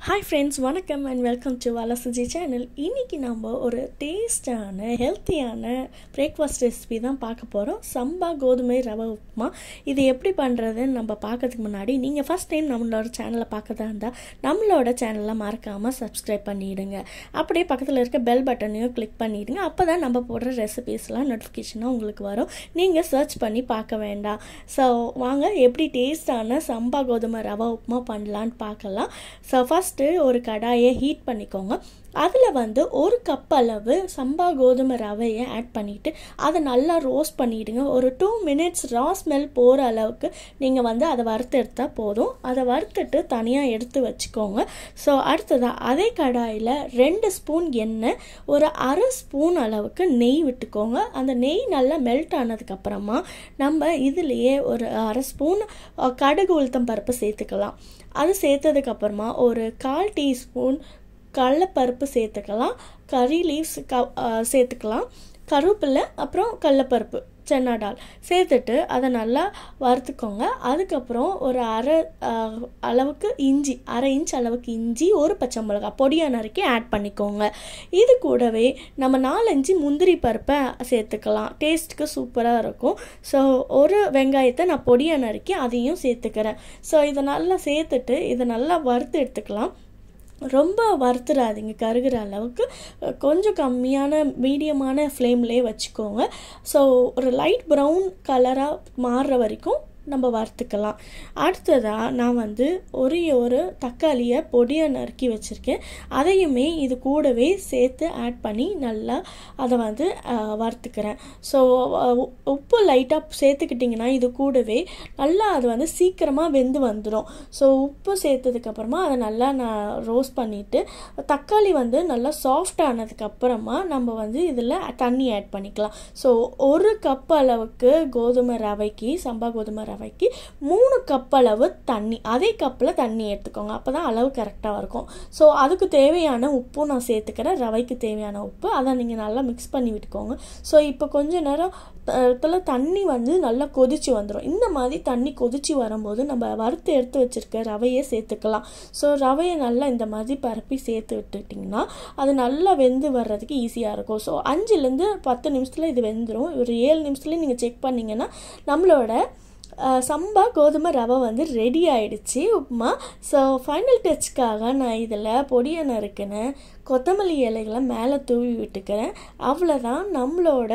hi friends வணக்கம் and welcome to வலசுஜி channel இன்றைக்கி நம்ம ஒரு டேஸ்டான ஹெல்த்தியான பிரேக்ஃபாஸ்ட் ரெசிபி தான் பார்க்க போகிறோம் சம்பா கோதுமை ரவை உப்புமா இது எப்படி பண்ணுறதுன்னு நம்ம பார்க்கறதுக்கு முன்னாடி நீங்கள் ஃபஸ்ட் டைம் நம்மளோட சேனலை பார்க்கறதா இருந்தால் நம்மளோட சேனலை மறக்காமல் சப்ஸ்கிரைப் பண்ணிவிடுங்க அப்படியே பக்கத்தில் இருக்க பெல் பட்டனையும் கிளிக் பண்ணிவிடுங்க அப்போ தான் நம்ம போடுற ரெசிபீஸ்லாம் நோட்டிஃபிகேஷனாக உங்களுக்கு வரும் நீங்கள் சர்ச் பண்ணி பார்க்க வேண்டாம் ஸோ வாங்க எப்படி டேஸ்டான சம்பா கோதுமை ரவை உப்புமா பண்ணலான்னு பார்க்கலாம் ஸோ ஃபஸ்ட்டு ஒரு கடாயை ஹீட் பண்ணிக்கோங்க அதில் வந்து ஒரு கப் அளவு சம்பா கோதுமை ரவையை ஆட் பண்ணிவிட்டு அதை நல்லா ரோஸ்ட் பண்ணிவிடுங்க ஒரு டூ மினிட்ஸ் ரா ஸ்மெல் போகிற அளவுக்கு நீங்கள் வந்து அதை வறுத்து எடுத்தால் போதும் அதை வறுத்துட்டு தனியாக எடுத்து வச்சுக்கோங்க ஸோ அடுத்ததாக அதே கடாயில் ரெண்டு ஸ்பூன் எண்ணெய் ஒரு அரை ஸ்பூன் அளவுக்கு நெய் விட்டுக்கோங்க அந்த நெய் நல்லா மெல்ட் ஆனதுக்கப்புறமா நம்ம இதுலேயே ஒரு அரை ஸ்பூன் கடுகு உளுத்தம் பருப்பு சேர்த்துக்கலாம் அது சேர்த்ததுக்கப்புறமா ஒரு கால் டீஸ்பூன் கடலப்பருப்பு சேர்த்துக்கலாம் கறி லீவ்ஸ் க சேர்த்துக்கலாம் கருவேப்பிலை அப்புறம் கடலப்பருப்பு சென்னா டால் சேர்த்துட்டு அதை நல்லா வறுத்துக்கோங்க அதுக்கப்புறம் ஒரு அரை அளவுக்கு இஞ்சி அரை இன்ச் அளவுக்கு இஞ்சி ஒரு பச்சை மிளகா பொடியாக நறுக்கி ஆட் பண்ணிக்கோங்க இது கூடவே நம்ம நாலஞ்சு முந்திரி பருப்பை சேர்த்துக்கலாம் டேஸ்ட்டுக்கு சூப்பராக இருக்கும் ஸோ ஒரு வெங்காயத்தை நான் பொடியாக நறுக்கி அதையும் சேர்த்துக்கிறேன் ஸோ இதை நல்லா சேர்த்துட்டு இதை நல்லா வறுத்து எடுத்துக்கலாம் ரொம்ப வறுத்துடாதீங்க கருகிற அளவுக்கு கொஞ்சம் கம்மியான மீடியமான ஃப்ளேம்லேயே வச்சுக்கோங்க ஸோ ஒரு லைட் ப்ரௌன் கலராக மாறுற வரைக்கும் நம்ம வறுத்துக்கலாம் அடுத்ததாக நான் வந்து ஒரே ஒரு தக்காளியை பொடியை நறுக்கி வச்சுருக்கேன் அதையுமே இது கூடவே சேர்த்து ஆட் பண்ணி நல்லா அதை வந்து வறுத்துக்கிறேன் ஸோ உப்பு லைட்டாக சேர்த்துக்கிட்டிங்கன்னா இது கூடவே நல்லா அது வந்து சீக்கிரமாக வெந்து வந்துடும் ஸோ உப்பு சேர்த்ததுக்கப்புறமா அதை நல்லா நான் ரோஸ்ட் பண்ணிவிட்டு தக்காளி வந்து நல்லா சாஃப்ட் ஆனதுக்கப்புறமா நம்ம வந்து இதில் தண்ணி ஆட் பண்ணிக்கலாம் ஸோ ஒரு கப் அளவுக்கு கோதுமை ரவைக்கு சம்பா கோதுமை ரவைக்கு மூணு கப் அளவு தண்ணி அதே கப்பில் தண்ணி எடுத்துக்கோங்க அப்போ தான் அளவு கரெக்டாக இருக்கும் ஸோ அதுக்கு தேவையான உப்பும் நான் சேர்த்துக்கிறேன் ரவைக்கு தேவையான உப்பு அதை நீங்கள் நல்லா மிக்ஸ் பண்ணி விட்டுக்கோங்க ஸோ இப்போ கொஞ்ச நேரம் தண்ணி வந்து நல்லா கொதிச்சு வந்துடும் இந்த மாதிரி தண்ணி கொதிச்சு வரும்போது நம்ம வறுத்து எடுத்து வச்சுருக்க ரவையை சேர்த்துக்கலாம் ஸோ ரவையை நல்லா இந்த மாதிரி பரப்பி சேர்த்து விட்டுட்டிங்கன்னா அது நல்லா வெந்து வர்றதுக்கு ஈஸியாக இருக்கும் ஸோ அஞ்சுலேருந்து பத்து நிமிஷத்தில் இது வெந்துடும் ஒரு ஏழு நிமிஷத்துலேயும் நீங்கள் செக் பண்ணிங்கன்னா நம்மளோட சம்பா கோதுமை ரவை வந்து ரெடி ஆயிடுச்சு உப்புமா ஸோ ஃபைனல் டச்சுக்காக நான் இதில் பொடியை நறுக்கினேன் கொத்தமல்லி இலைகளை மேலே தூவி விட்டுக்கிறேன் அவ்வளோதான் நம்மளோட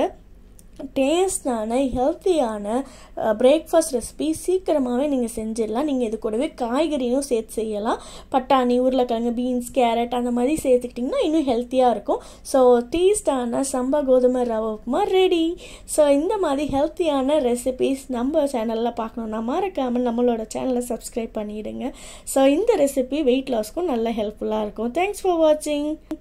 டேஸ்டான ஹெல்த்தியான பிரேக்ஃபாஸ்ட் ரெசிபி சீக்கிரமாகவே நீங்கள் செஞ்சிடலாம் நீங்கள் இது கூடவே காய்கறியும் சேர்த்து செய்யலாம் பட்டாணி உருளைக்கிழங்கு பீன்ஸ் கேரட் அந்த மாதிரி சேர்த்துக்கிட்டிங்கன்னா இன்னும் ஹெல்த்தியாக இருக்கும் ஸோ டேஸ்டான சம்பா கோதுமை ரவை உப்புமா ரெடி ஸோ இந்த மாதிரி ஹெல்த்தியான ரெசிபிஸ் நம்ம சேனலில் பார்க்கணுன்னா மறக்காமல் நம்மளோட சேனலை சப்ஸ்கிரைப் பண்ணிவிடுங்க ஸோ இந்த ரெசிபி வெயிட் லாஸ்க்கும் நல்ல ஹெல்ப்ஃபுல்லாக இருக்கும் தேங்க்ஸ் ஃபார் வாட்சிங்